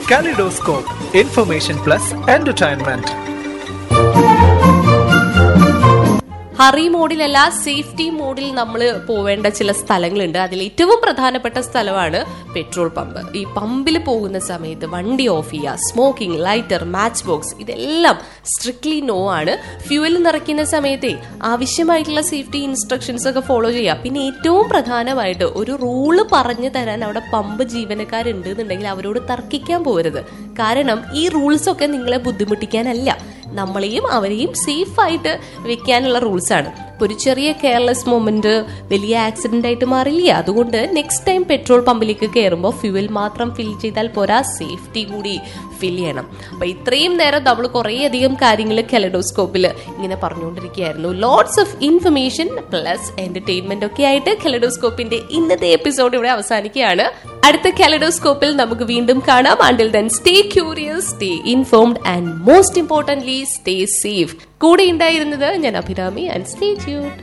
Kaleidoscope, information plus entertainment. Hurry മോഡിലല്ല safety മോഡിൽ നമ്മൾ പോവേണ്ട ചില സ്ഥലങ്ങളുണ്ട് അതിൽ ഏറ്റവും പ്രധാനപ്പെട്ട സ്ഥലമാണ് പെട്രോൾ പമ്പ് ഈ പമ്പിൽ പോകുന്ന സമയത്ത് വണ്ടി ഓഫ് ചെയ്യുക സ്മോക്കിംഗ് ലൈറ്റർ മാച്ച് ബോക്സ് ഇതെല്ലാം സ്ട്രിക്ട്ലി നോ ആണ് ഫ്യൂവൽ നിറയ്ക്കുന്ന സമയത്തെ ആവശ്യമായിട്ടുള്ള സേഫ്റ്റി ഇൻസ്ട്രക്ഷൻസ് ഒക്കെ ഫോളോ ചെയ്യുക പിന്നെ ഏറ്റവും പ്രധാനമായിട്ട് ഒരു റൂള് പറഞ്ഞു തരാൻ അവിടെ പമ്പ് ജീവനക്കാരുണ്ട് എന്നുണ്ടെങ്കിൽ അവരോട് തർക്കിക്കാൻ പോകരുത് കാരണം ഈ റൂൾസ് ഒക്കെ നിങ്ങളെ ബുദ്ധിമുട്ടിക്കാനല്ല നമ്മളെയും അവരെയും സേഫ് ആയിട്ട് വെക്കാനുള്ള റൂൾസ് ആണ് ഇപ്പൊ ഒരു ചെറിയ കെയർലെസ് മൊമെന്റ് വലിയ ആക്സിഡന്റ് ആയിട്ട് മാറില്ല അതുകൊണ്ട് നെക്സ്റ്റ് ടൈം പെട്രോൾ പമ്പിലേക്ക് കയറുമ്പോൾ ഫ്യൂവൽ മാത്രം ഫിൽ ചെയ്താൽ പോരാ സേഫ്റ്റി കൂടി ഫിൽ ചെയ്യണം അപ്പൊ ഇത്രയും നേരം നമ്മൾ കുറേ അധികം കാര്യങ്ങൾ കെലഡോസ്കോപ്പിൽ ഇങ്ങനെ പറഞ്ഞുകൊണ്ടിരിക്കുകയായിരുന്നു lots of information plus entertainment ഒക്കെ ആയിട്ട് കെലഡോസ്കോപ്പിന്റെ ഇന്നത്തെ എപ്പിസോഡ് ഇവിടെ അവസാനിക്കുകയാണ് അടുത്ത കെലഡോസ്കോപ്പിൽ നമുക്ക് വീണ്ടും കാണാം and till then stay curious stay informed and most importantly stay safe കൂടെ ഉണ്ടായിരുന്നത് ഞാൻ അഭിരാമി ആൻഡ് സ്റ്റേ ട്യൂഡ്